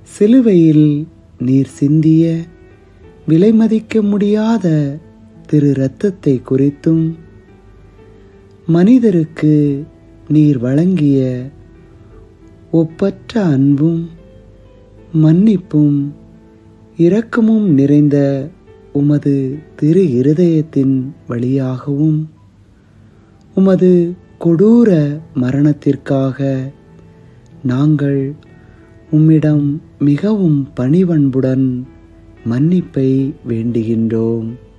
சிலுவையில் நீர் சிந்திய விலைமதிக்க முடியாத திரு இரத்தத்தை குறித்தும் மனிதருக்கு நீர் வழங்கிய ஒப்பற்ற அன்பும் மன்னிப்பும் இரக்கமும் நிறைந்த உமது திரு இருதயத்தின் வழியாகவும் உமது கொடூர மரணத்திற்காக நாங்கள் உம்மிடம் மிகவும் பணிவன்புடன் மன்னிப்பை வேண்டுகின்றோம்